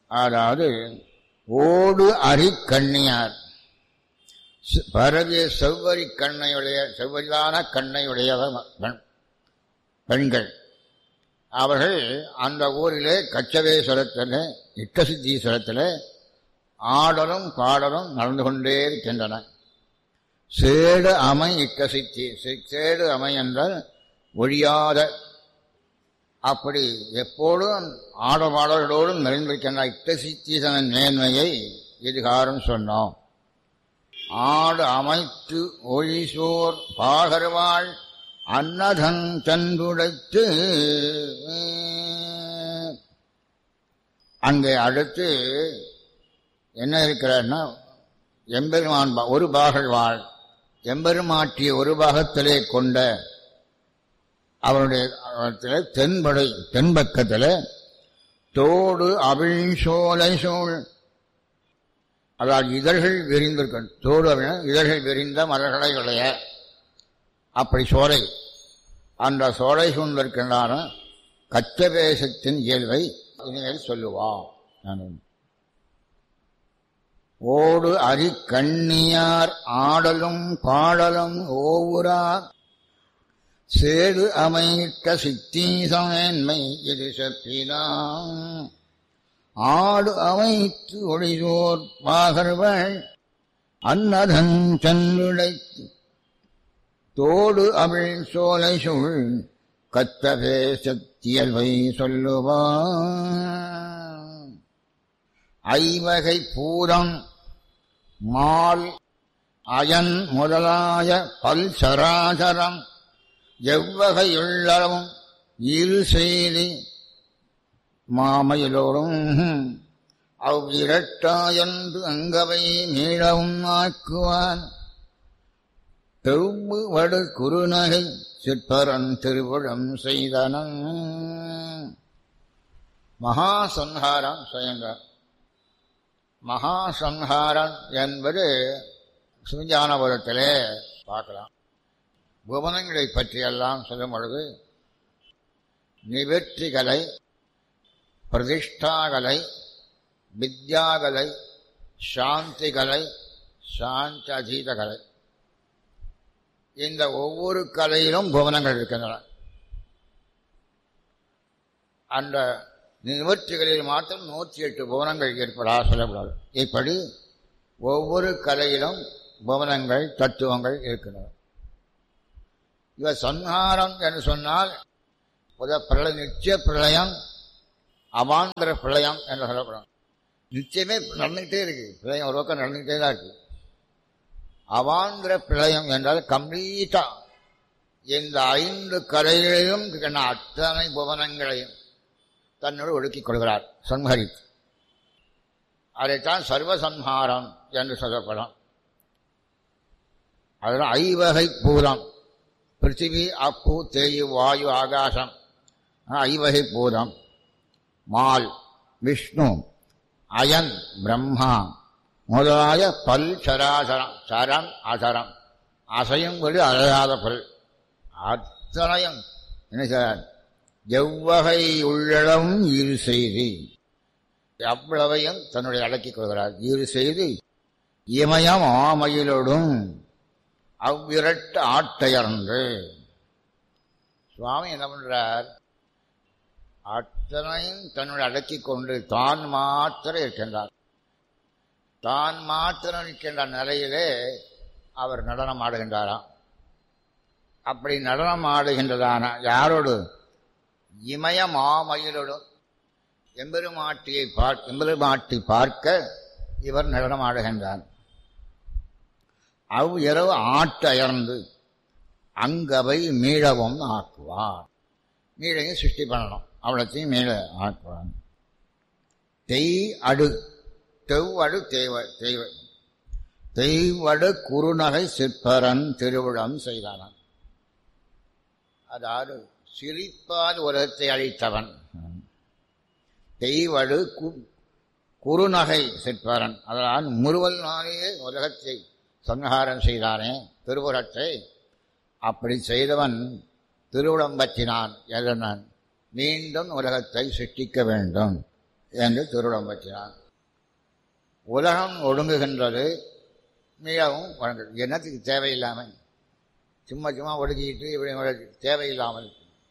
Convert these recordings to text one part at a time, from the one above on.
அதாவது ஓடு அரி கண்ணியார் செ- பரவிய செவ்வரி கண்ணையுடைய செவ்வரிதான கண்ணையுடைய பெண் பெண்கள் அவர்கள் அந்த ஊரிலே கச்சவேஸ்வரத்தில் இட்டசித்தீஸ்வரத்தில் ஆடலும் பாடலும் நடந்து கொண்டே இருக்கின்றன சேடு அமை இட்டசித்தி சே- சேடு அமை என்றால் ஒழியாத அப்படி எப்போதும் ஆடபாடல்களோடும் நிறைந்திருக்கின்ற இட்டசித்தீசனின் மேன்மையை இதுகாரம் சொன்னோம் ஆடு அமைத்து ஒழிசோர் பாகர்வாள் அன்னதன் தன்றுடைத்து அங்கே அடுத்து என்ன இருக்கிறார்னா எம்பெருமான் பா- ஒரு பாகல் வாழ் எம்பெருமாட்டிய ஒரு பாகத்திலே கொண்ட அவருடைய அவரிடத்திலே தென்படை தென்பக்கத்தில் தோடு அவிழ் சோலை சோழ் அதாவது இதழ்கள் விரிந்திருக்க தோடு அப்படின்னா இதழ்கள் விரிந்த மலர்களை உடைய அப்படி சோலை அந்த சோலை சூழ்ந்திருக்கின்றான கச்சவேசத்தின் இயல்பை இனிமேல் சொல்லுவான் நான் ஓடு அரி கண்ணியார் ஆடலும் பாடலும் ஓவுரா சேடு அமைத்த சித்தீசமேன்மை இது செப்பினான் ஆடு அமைத்து ஒளிசோர் பாகர்வள் அன்னதன் சென்றுடைத்து தோடு அவிழ் சோலை சுள் கத்தவே சத்தியல்வை சொல்லுவான் ஐவகை பூரம் மால் அயன் முதலாய பல் சராசரம் எவ்வகையுள்ளவும் இரு செய்தி மாமையிலோடும் அவ்விரட்டாயன்று அங்கவை மீளவும் ஆக்குவான் தெவ்வு வடு குறுநகை சிற்பரன் திருவுளம் செய்தனன் மகாசம்ஹாரம் செய்யுங்க மகாசம்ஹாரம் என்பது சிவஞானபுரத்திலே பார்க்கலாம் புவனங்களை பற்றியெல்லாம் சொல்லும் பொழுது நிவர்த்திகளை பிரதிஷ்டாகலை வித்யாகலை சாந்திகலை சாந்தி அதீத கலை இந்த ஒவ்வொரு கலையிலும் புவனங்கள் இருக்கின்றன அந்த நிவர்த்திகளில் மாத்திரம் நூற்றி எட்டு புவனங்கள் ஏற்படாத சொல்லக்கூடாது இப்படி ஒவ்வொரு கலையிலும் புவனங்கள் தத்துவங்கள் இருக்கின்றன இவ சம்ஹாரம் என்று சொன்னால் புத பிரளய நிச்சய பிரளயம் அவாந்திர பிரளயம் என்று சொல்லப்படும் நிச்சயமே நடந்துகிட்டே இருக்கு பிரளயம் ஒரு பக்கம் நடந்துகிட்டே தான் இருக்கு அவாந்திர பிரளயம் என்றால் கம்ப்ளீட்டா இந்த ஐந்து கரைகளையும் இருக்கின்ற அத்தனை புவனங்களையும் தன்னோடு ஒடுக்கிக் கொள்கிறார் சம்ஹரித்து அதைத்தான் சர்வசம்ஹாரம் என்று சொல்லப்படும் அதில் ஐவகை பூதம் பிருத்திவி அப்பு தேயு வாயு ஆகாசம் ஐவகை பூதம் மால் விஷ்ணு அயன் பிரம்மா முதலாய பல் சராசரம் சரம் அசரம் அசையும் பொருள் அழையாத பொருள் அத்தனையும் என்ன சார் எவ்வகை உள்ளளவும் இரு செய்தி அவ்வளவையும் தன்னுடைய அடக்கிக் கொள்கிறார் இரு செய்தி இமயம் ஆமையிலோடும் அவ்விரட்டு ஆட்டையர்ந்து சுவாமி என்ன பண்றார் அத்தனையும் தன்னுடைய அடக்கிக் கொண்டு தான் மாத்திரம் இருக்கின்றார் தான் மாத்திரம் இருக்கின்ற நிலையிலே அவர் நடனம் ஆடுகின்றாராம் அப்படி நடனம் ஆடுகின்றதான யாரோடு இமய மாமயிலோடும் எம்பெருமாட்டியை பார்க்க எம்பெருமாட்டி பார்க்க இவர் நடனம் ஆடுகின்றார் அவ் இரவு ஆட்டயர்ந்து அங்கவை மீளவும் ஆக்குவார் மீளையும் சிருஷ்டி பண்ணணும் அவ்வளோத்தையும் மீள ஆக்குவார் தெய் அடு தெவ்வடு தேவ தெய்வ தெய்வடு குறுநகை சிற்பரன் திருவிழம் செய்தானான் அதாவது சிரிப்பால் உலகத்தை அழித்தவன் தெய்வடு கு- குறுநகை சிற்பரன் அதனால் முறுவல் நாளையே உலகத்தை சங்காரம் செய்தானே திருவுரத்தை அப்படி செய்தவன் திருவுளம் பற்றினான் எதனான் மீண்டும் உலகத்தை சிருஷ்டிக்க வேண்டும் என்று திருவிழம் பற்றினான் உலகம் ஒடுங்குகின்றது மிகவும் வழங்குது என்னத்துக்கு தேவையில்லாமல் சும்மா சும்மா ஒடுக்கிட்டு இப்படி தேவையில்லாமல்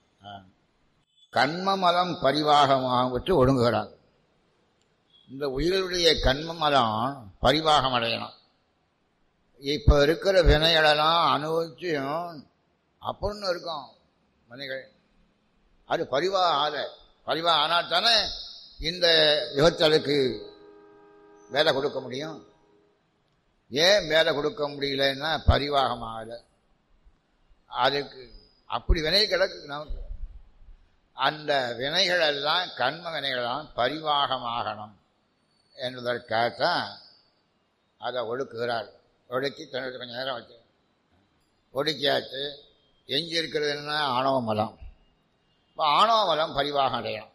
கண்மமலம் பரிவாகமாக விட்டு ஒடுங்குகிறான் இந்த உயிர்களுடைய கண்மமலம் பரிவாகம் அடையணும் இப்போ இருக்கிற வினைகளெல்லாம் அனுபவிச்சும் அப்படின்னு இருக்கும் மனிகள் அது பரிவா ஆக பரிவா ஆனால் தானே இந்த யுகத்தலுக்கு வேலை கொடுக்க முடியும் ஏன் வேலை கொடுக்க முடியலன்னா பரிவாகமாக அதுக்கு அப்படி வினை கிடக்கு நமக்கு அந்த வினைகள் எல்லாம் கண்ம வினைகள்லாம் பரிவாகமாகணும் என்பதற்காகத்தான் அதை ஒடுக்குகிறார் ஒடுக்கி தன்னுடைய கொஞ்சம் நேரம் வச்சு ஒடுக்கியாச்சு எஞ்சி இருக்கிறதுன்னா ஆணவ மலம் இப்போ ஆணவ மலம் பரிவாகம் அடையணும்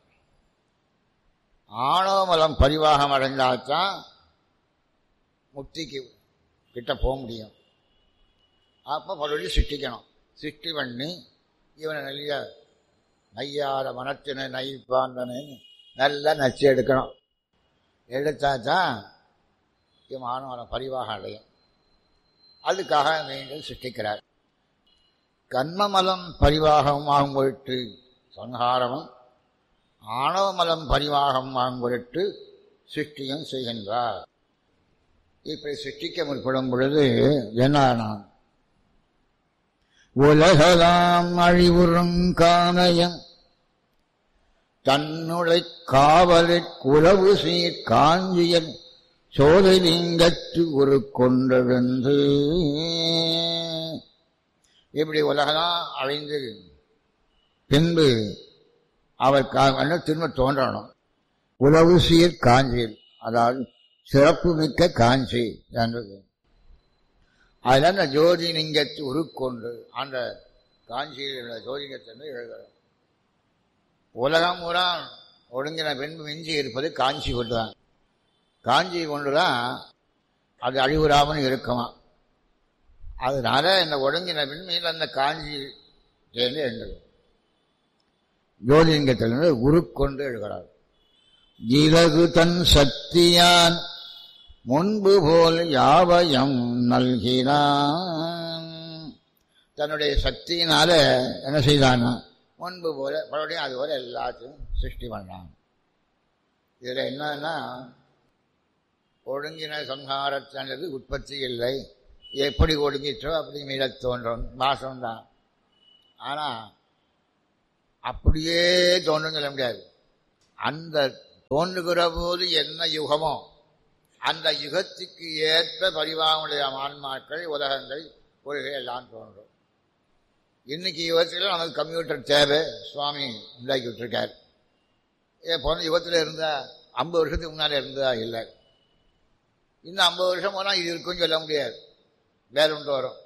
ஆணவ மலம் பரிவாகம் அடைந்தால்தான் முக்திக்கு கிட்ட போக முடியும் அப்போ மறுபடியும் சிருஷ்டிக்கணும் சிருஷ்டி பண்ணி இவனை நல்ல நையாத மனத்தினை நைப்பாந்தனை நல்லா நச்சு எடுக்கணும் எடுத்தா தான் இவன் ஆணவனம் பரிவாக அடையும் அதுக்காக மீண்டும் சிருஷ்டிக்கிறார் கண்மமலம் பரிவாகமாகும் பொருட்டு சங்காரமும் ஆணவமலம் பரிவாகம் ஆகும் பொருட்டு சிருஷ்டியும் செய்கின்றார் இப்படி சிருஷ்டிக்க முற்படும் பொழுது என்ன உலகலாம் அழிவுறும் காணயம் தன்னுடை காவலிற் குலவு சீர் காஞ்சியன் சோதலிங்கத்து ஒரு கொண்டெழுந்து இப்படி உலகலாம் அழிந்து பின்பு அவர் திரும்ப தோன்றணும் உலவு சீர் காஞ்சியில் அதாவது சிறப்பு மிக்க காஞ்சி என்றது அதில் அந்த ஜோதிலிங்கத்து உருக்கொண்டு அந்த காஞ்சியில் உள்ள ஜோதிலிங்கத்தை எழுதுகிறார் உலகம் பூரா ஒடுங்கின பின்பு மிஞ்சி இருப்பது காஞ்சி கொண்டுதான் காஞ்சி கொண்டுதான் அது அழிவுறாமல் இருக்குமா அதனால இந்த ஒடுங்கின பின்மையில் அந்த காஞ்சி சேர்ந்து எழுந்தது ஜோதிலிங்கத்திலிருந்து உருக்கொண்டு எழுகிறார் இலகு தன் சக்தியான் முன்பு போல் யாவயம் நல்கினான் தன்னுடைய சக்தியினால என்ன செய்தானா முன்பு போல மறுபடியும் அது போல எல்லாத்தையும் சிருஷ்டி பண்ணான் இதில் என்னன்னா ஒடுங்கின சம்ஹாரத்தானது உற்பத்தி இல்லை எப்படி ஒடுங்கிற்றோ அப்படி மீளத் தோன்றும் மாசம்தான் ஆனால் அப்படியே தோன்றும் சொல்ல முடியாது அந்த தோன்றுகிற போது என்ன யுகமோ அந்த யுகத்துக்கு ஏற்ப பரிவாகமுடைய ஆன்மாக்கள் உலகங்கள் கொள்கை எல்லாம் தோன்றும் இன்னைக்கு யுகத்தில் நமக்கு கம்ப்யூட்டர் தேவை சுவாமி உண்டாக்கி விட்டுருக்கார் ஏ போன யுகத்தில் இருந்தா ஐம்பது வருஷத்துக்கு முன்னாடி இருந்தா இல்லை இன்னும் ஐம்பது வருஷம் போனால் இது இருக்குன்னு சொல்ல முடியாது வேற ஒன்று வரும்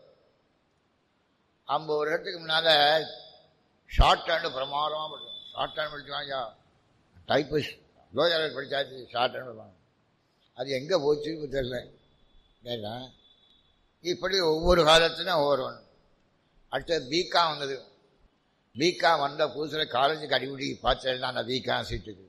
ஐம்பது வருஷத்துக்கு முன்னால் ஷார்ட் ஹேண்டு பிரமாதமாக படிக்கும் ஷார்ட் ஹேண்ட் படிச்சுவாங்க டைப்பிஸ்ட் லோயர் படித்தாச்சு ஷார்ட் ஹேண்ட் படிப்பாங்க அது எங்கே போச்சுன்னு தெரியல கேட்டா இப்படி ஒவ்வொரு காலத்திலும் ஒவ்வொரு ஒன்று அடுத்தது பிகாம் வந்தது பிகாம் வந்த புதுசில் காலேஜுக்கு அடிப்படி பார்த்தேன்னா அந்த பிகாம் சீட்டுக்கு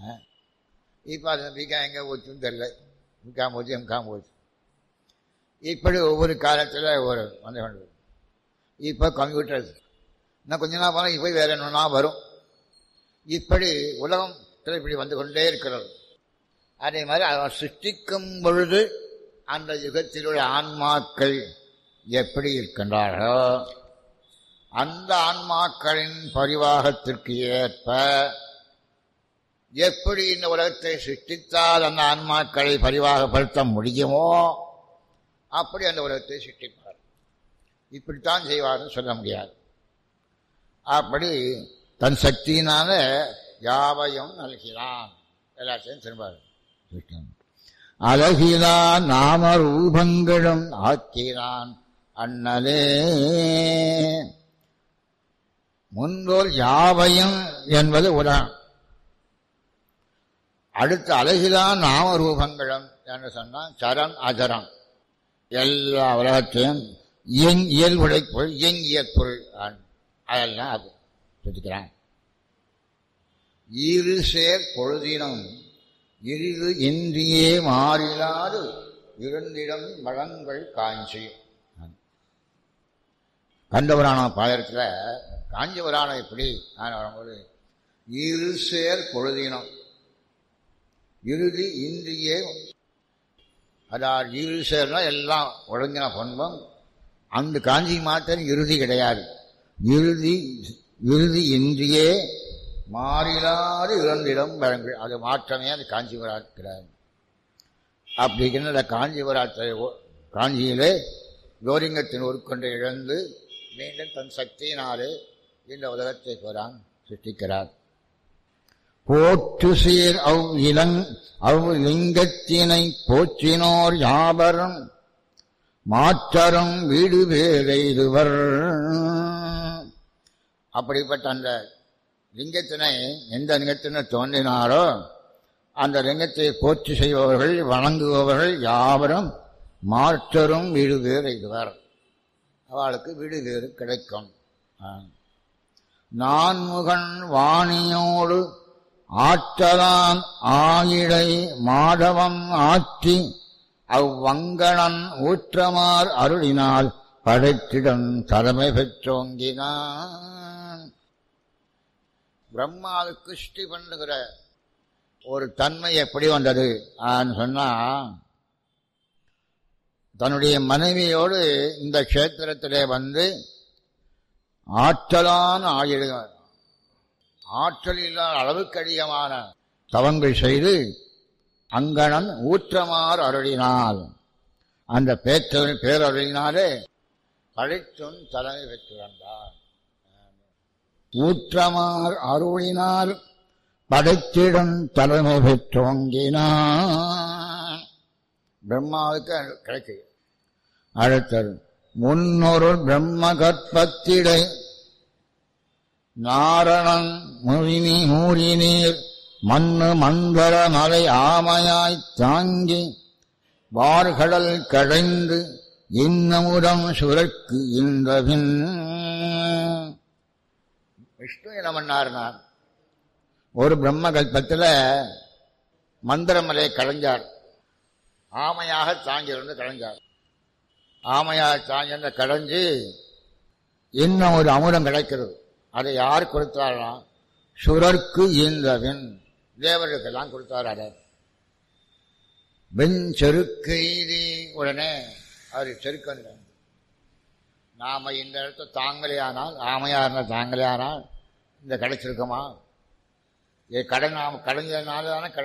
இப்போ அந்த பிகாம் எங்கே போச்சுன்னு தெரியல பிகாம் போச்சு எம்காம் போச்சு இப்படி ஒவ்வொரு காலத்தில் ஒவ்வொரு வந்து கொண்டு இப்போ கம்ப்யூட்டர் இன்னும் கொஞ்ச நாள் போனால் இப்போ வேற என்னன்னா வரும் இப்படி உலகத்தில் இப்படி வந்து கொண்டே இருக்கிறது அதே மாதிரி அவர் சிருஷ்டிக்கும் பொழுது அந்த யுகத்தில் உள்ள ஆன்மாக்கள் எப்படி இருக்கின்றார்களோ அந்த ஆன்மாக்களின் பரிவாகத்திற்கு ஏற்ப எப்படி இந்த உலகத்தை சிருஷ்டித்தால் அந்த ஆன்மாக்களை பரிவாகப்படுத்த முடியுமோ அப்படி அந்த உலகத்தை சிருஷ்டிப்பார் இப்படித்தான் செய்வார்னு சொல்ல முடியாது அப்படி தன் சக்தியினால யாவையும் நல்கிறான் எல்லாத்தையும் திரும்பார் அழகிலான் நாம ரூபங்களும் ஆக்கிறான் அண்ணலே முன்போல் யாவையும் என்பது உலகம் அடுத்த அழகிலான் நாம ரூபங்களும் என்று சொன்னால் சரம் அஜரம் எல்லா உலகத்தையும் இயங் இயல்புடை பொருள் இயங்கிய பொருள் அதெல்லாம் அது சொல்லிக்கிறான் இரு சேர் பொழுதினும் இரிது இன்றியே மாறிலாது இருந்திடம் வளங்கள் காஞ்சி கண்டபுராண பாயத்தில் காஞ்சிபுராணம் எப்படி நான் வரும்போது இரு சேர் பொழுதினம் இறுதி இன்றியே அதாவது இரு சேர்னா எல்லாம் ஒழுங்கின பண்பம் அந்த காஞ்சி மாத்திரம் இறுதி கிடையாது இறுதி இறுதி இன்றியே மாறிலாது இரண்டிடம் வழங்கு அது மாற்றமே அது காஞ்சிபுரம் கிடையாது அப்படிங்கிற அந்த காஞ்சிபுரத்தை காஞ்சியிலே கோரிங்கத்தின் உருக்கொண்டு இழந்து மீண்டும் தன் சக்தியினாலே இந்த உலகத்தை புறான் சிருஷ்டிக்கிறார் போற்று சீர் அவ் இளங் அவ் லிங்கத்தினை போற்றினோர் யாவரும் மாற்றரும் வீடு பேரெய்துவர் அப்படிப்பட்ட அந்த லிங்கத்தினை எந்த லிங்கத்தினை தோன்றினாரோ அந்த லிங்கத்தை போற்றி செய்பவர்கள் வணங்குபவர்கள் யாவரும் மாற்றரும் வீடு பேர் எய்துவர் அவளுக்கு வீடு பேறு கிடைக்கும் நான்முகன் வாணியோடு ஆற்றலான் ஆயிடை மாதவம் ஆற்றி அவ்வங்கணன் ஊற்றமார் அருளினால் படைத்திடம் தலைமை பெற்றோங்கினான் பிரம்மாவுக்கு ஸ்ரீ பண்ணுகிற ஒரு தன்மை எப்படி வந்தது சொன்னா தன்னுடைய மனைவியோடு இந்த கஷேத்திரத்திலே வந்து ஆற்றலான ஆயுள் ஆற்றல் இல்லாத அளவுக்கு அதிகமான தவங்கள் செய்து அங்கணன் ஊற்றமார் அருளினால் அந்த பேற்றவன் பேரருளினாலே பழித்தும் தலைமை பெற்று வந்தார் ஊற்றமார் அருளினால் படைத்திடம் தலைமை பெற்றோங்கினான் பிரம்மாவுக்கு கிடைக்கு அடுத்தது முன்னொரு பிரம்ம கற்பத்திடை நாரணன் முழினி மூரினீர் மண்ணு மந்தர மலை ஆமையாய்த் தாங்கி வார்கடல் கடைந்து இன்னமுடம் சுரக்கு இன்றபின் விஷ்ணு என்ன பண்ணார்னார் ஒரு பிரம்ம கல்பத்தில் மந்திரமலையை கடைஞ்சார் ஆமையாக தாங்கியிருந்து கடைஞ்சார் ஆமையாக தாங்கியிருந்த கடைஞ்சு இன்னும் ஒரு அமுதம் கிடைக்கிறது அதை யார் கொடுத்தாரா சுரர்க்கு ஈந்தவின் தேவர்களுக்கெல்லாம் கொடுத்தார் அதை வெண் செருக்கெய்தி உடனே அவர் செருக்கன் நாம இந்த இடத்த தாங்களே ஆனால் ஆமையா இருந்தால் தாங்களே ஆனால் இந்த கிடைச்சிருக்கோமா கடன் நாம கடைஞ்சதுனால தானே